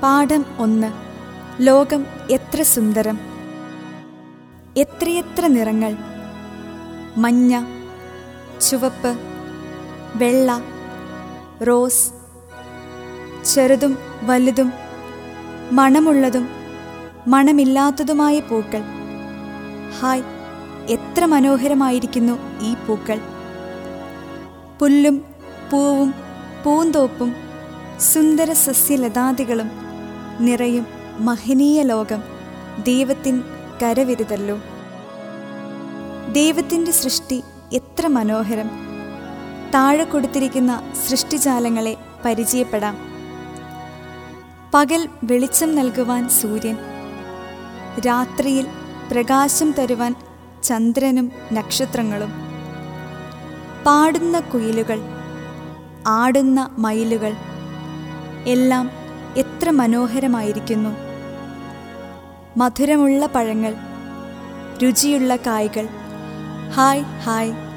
പാഠം ഒന്ന് ലോകം എത്ര സുന്ദരം എത്രയെത്ര നിറങ്ങൾ മഞ്ഞ ചുവപ്പ് വെള്ള റോസ് ചെറുതും വലുതും മണമുള്ളതും മണമില്ലാത്തതുമായ പൂക്കൾ ഹായ് എത്ര മനോഹരമായിരിക്കുന്നു ഈ പൂക്കൾ പുല്ലും പൂവും പൂന്തോപ്പും സുന്ദര സസ്യലതാദികളും നിറയും മഹനീയ ലോകം ദൈവത്തിൻ കരവിരുതല്ലോ ദൈവത്തിൻ്റെ സൃഷ്ടി എത്ര മനോഹരം താഴെ കൊടുത്തിരിക്കുന്ന സൃഷ്ടിജാലങ്ങളെ പരിചയപ്പെടാം പകൽ വെളിച്ചം നൽകുവാൻ സൂര്യൻ രാത്രിയിൽ പ്രകാശം തരുവാൻ ചന്ദ്രനും നക്ഷത്രങ്ങളും പാടുന്ന കുയിലുകൾ ആടുന്ന മയിലുകൾ എല്ലാം എത്ര മനോഹരമായിരിക്കുന്നു മധുരമുള്ള പഴങ്ങൾ രുചിയുള്ള കായ്കൾ ഹായ് ഹായ്